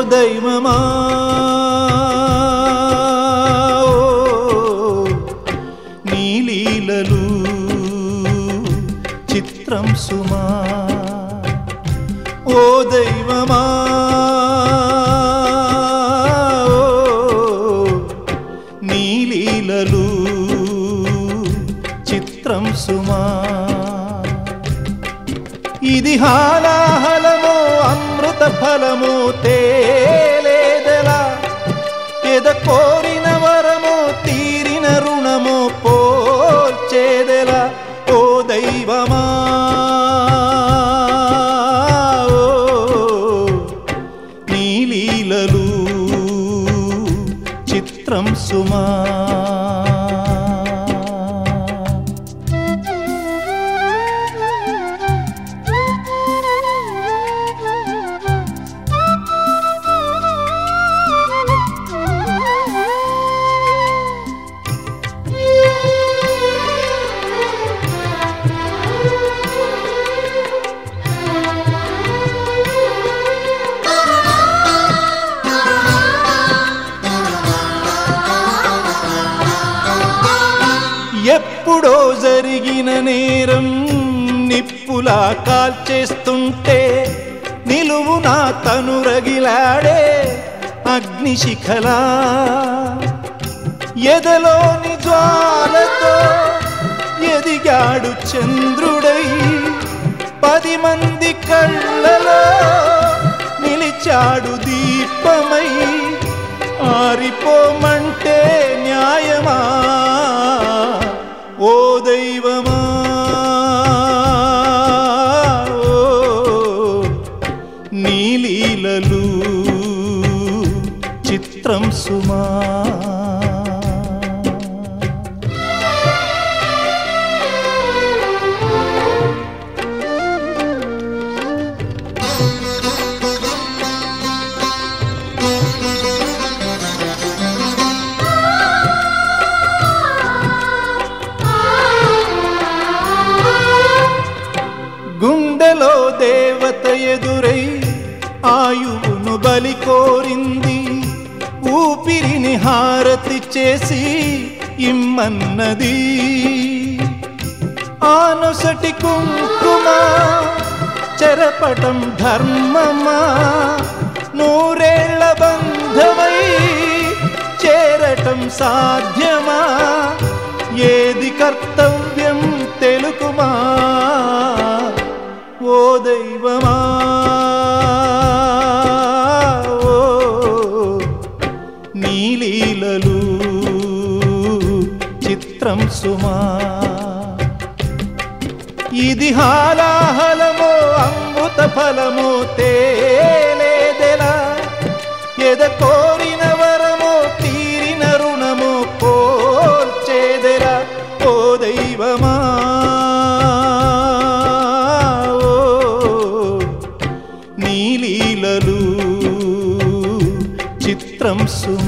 దైవమా ఓ, నీ లీలలు చిత్రం సుమా ఓ దైవమా ఓ, నీ లీలలు చిత్రం సుమా ఇది హాలాహలమో అమృత ఫలమో తేలేదెలా ఎద కోరిన వరమో తీరిన రుణమో పోల్చేదెలా ఓ దైవమా ఓ, నీ లీలలు చిత్రం సుమా ఎప్పుడో జరిగిన నేరం నిప్పులా కాల్చేస్తుంటే నిలువు నా తనురగిలాడే అగ్నిశిఖలా ఎదలోని జ్వాలతో ఎదిగాడు చంద్రుడై పది మంది కళ్ళలో నిలిచాడు దీపమై ఆరిపోమంటే న్యాయమా ఓ దైవమా ఓ, నీ లీలలు చిత్రం సుమా గుండెలో దేవత ఎదురై ఆయువును బలి కోరింది ఊపిరిని హారతి చేసి ఇమ్మన్నది ఆనొసటి కుంకుమ చెరపటం ధర్మమా నూరేళ్ల బంధమై చేరటం సాధ్యమా ఏది కర్తవ్యం తెలుకుమా ఓ దైవమా ఓ, నీ లీలలు చిత్రం సుమా ఇది హాలాహలమో అమృత ఫలమో తేలేదెలా ఎద కోరిన వరమో తీరిన రుణమో పోల్చేదెలా ఓ దైవమా ఓ, నీ లీలలు చిత్రం సుమా